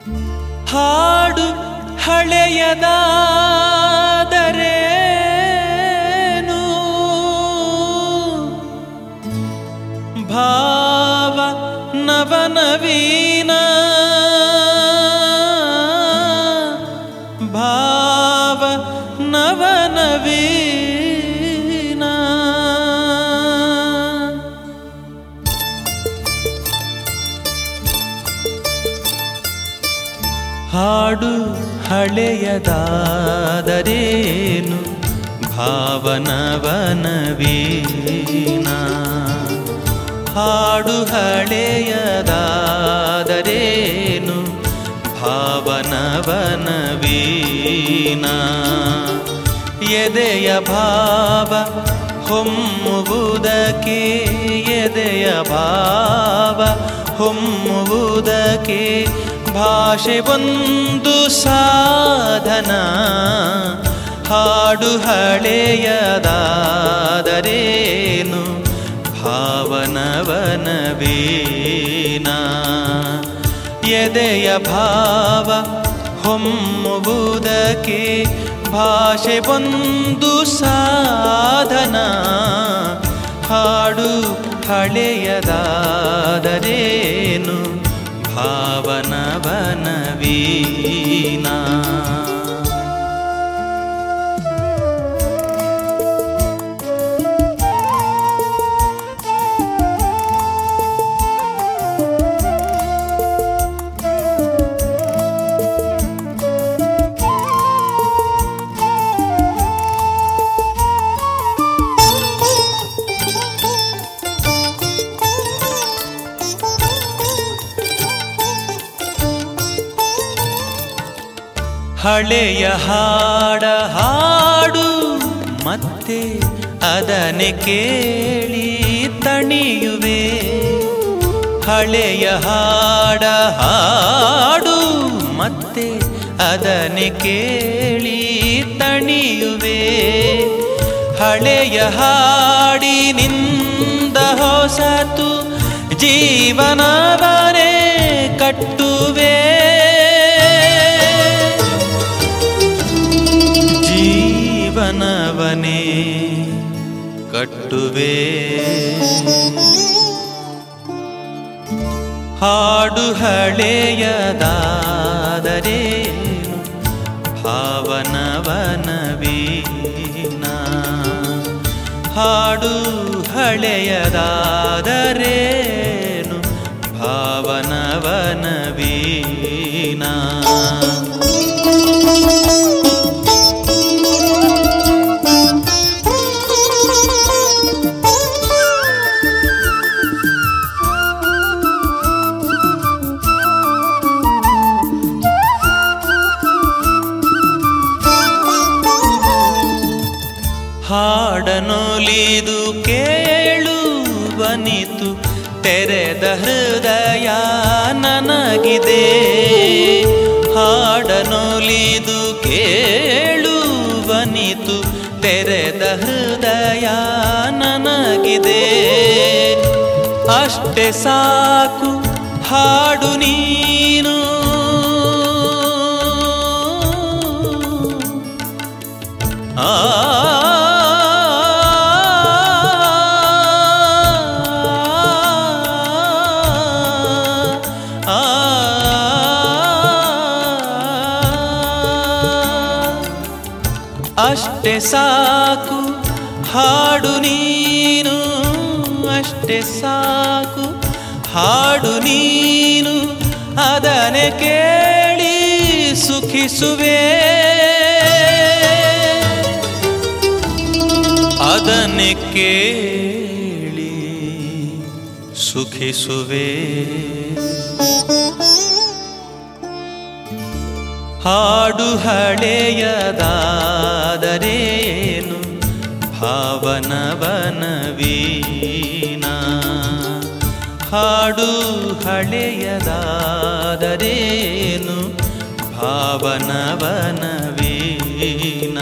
ಹಾಡು ಹಳೆಯದಾದರೇನು ಭಾವ ನವನವೀನ ಭಾವ ನವನವೀನ ಹಾಡು ಹಳೆಯದಾದರೇನು ಭಾವನವನವೀನ ಹಾಡು ಹಳೆಯದಾದರೇನು ಭಾವನವನವೀನ ಎದೆಯ ಭಾವ ಹೊಮ್ಮುವುದಕ್ಕೆ ಎದೆಯ ಭಾವ ಹೊಮ್ಮುವುದಕ್ಕೆ ಭಾಷೆ ಒಂದು ಸಾಧನ ಹಾಡು ಹಳೆಯದಾದರೇನು ಭಾವನವನವೀನ ಎದೆಯ ಭಾವ ಹೊಮ್ಮುವುದಕ್ಕೆ ಭಾಷೆ ಒಂದು ಸಾಧನ ಹಾಡು ಹಳೆಯದಾದರೇನು ಭಾವನವನವೀನ ಹಳೆಯ ಹಾಡ ಹಾಡು ಮತ್ತೆ ಅದನೆ ಕೇಳಿ ತಣಿಯುವೆ ಹಳೆಯ ಹಾಡ ಹಾಡು ಮತ್ತೆ ಅದನೆ ಕೇಳಿ ತಣಿಯುವೆ ಹಳೆಯ ಹಾಡಿನಿಂದ ಹೊಸತು ಜೀವನವನೇ ಕಟ್ಟುವೆ ಜೀವನವನೇ ಕಟ್ಟುವೆ ಹಾಡು ಹಳೆಯದಾದರೇನು ಭಾವನವನವೀನ ಹಾಡು ಹಳೆಯದಾದರೇನು ಭಾವನವನವೀನ ಹಾಡನೊಲಿದು ಕೇಳುವನಿತು ತೆರೆದ ಹೃದಯ ನನಗಿದೆ ಹಾಡನೊಲಿದು ಕೇಳುವನಿತು ತೆರೆದ ಹೃದಯ ನನಗಿದೆ ಅಷ್ಟೇ ಸಾಕು ಹಾಡು ನೀನು ಆ ಅಷ್ಟೇ ಸಾಕು ಹಾಡು ನೀನು ಅಷ್ಟೇ ಸಾಕು ಹಾಡು ನೀನು ಅದನೆ ಕೇಳಿ ಸುಖಿಸುವೆ ಅದನ್ನೇ ಕೇಳಿ ಸುಖಿಸುವೆ ಹಾಡು ಹಳೆಯದಾದರೇನು ಭಾವನವನವೀನ ಹಾಡು ಹಳೆಯದಾದರೇನು ಭಾವನವನವೀನ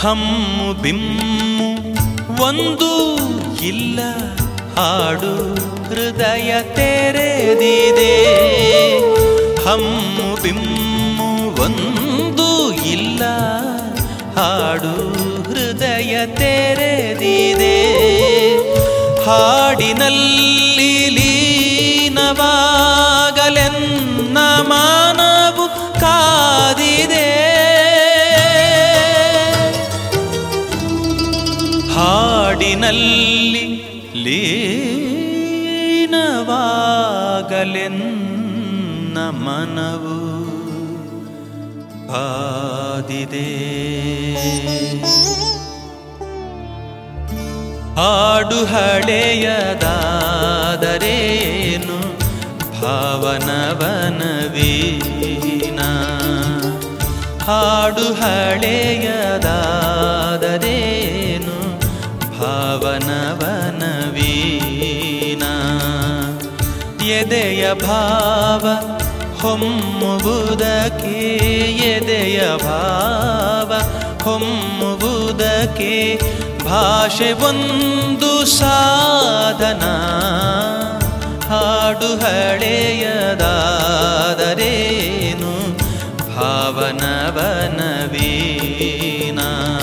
ಹಮ್ಮು ಬಿಮ್ಮು ಒಂದು ಇಲ್ಲ ಹಾಡು ಹೃದಯ ತೆರೆದಿದೆ ಹಮ್ಮು ಬಿಮ್ಮು ಒಂದು ಇಲ್ಲ ಹಾಡು ಹೃದಯ ತೆರೆದಿದೆ ಹಾಡಿನಲ್ಲಿ ಲೀನವಾಗಲೆನ್ನ ಮಾನವು ಕಾದಿದೆ ಹಾಡಿನಲ್ಲಿ ಲೀನವಾಗಲೆನ್ನ ಮನವು ಕಾದಿದೆ ಹಾಡು ಹಳೆಯದಾದರೇನು ಭಾವನವನವೀನ ಹಾಡು ಹಳೆಯದಾದರೇನು ಭಾವನವನವೀನ ಎದೆಯ ಭಾವ ಹೊಮ್ಮುವುದಕ್ಕೆ ಎದೆಯ ಭಾವ ಹೊಮ್ಮುವುದಕ್ಕೆ ಭಾಷೆ ಒಂದು ಸಾಧನ ಹಾಡು ಹಳೆಯದಾದರೇನು ಭಾವನವನವೀನ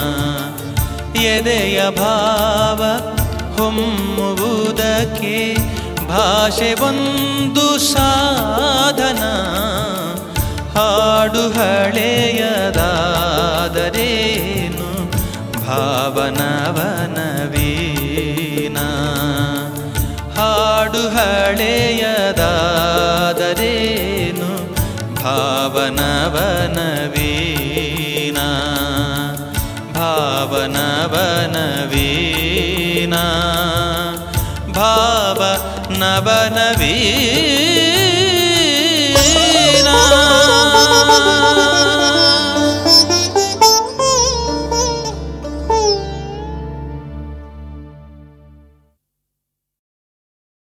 ಎದೆಯ ಭಾವ ಹೊಮ್ಮುವುದಕ್ಕೆ ಭಾಷೆ ಒಂದು ಸಾಧನ ಹಾಡು ಹಳೆಯದಾದರೇನು ಭಾವನವನವೀನ ಹಾಡು ಹಳೆಯದಾದರೇನು ಭಾವನವನವೀನ ಭಾವನವನವೀನ ಭಾವ ನವನವೀನ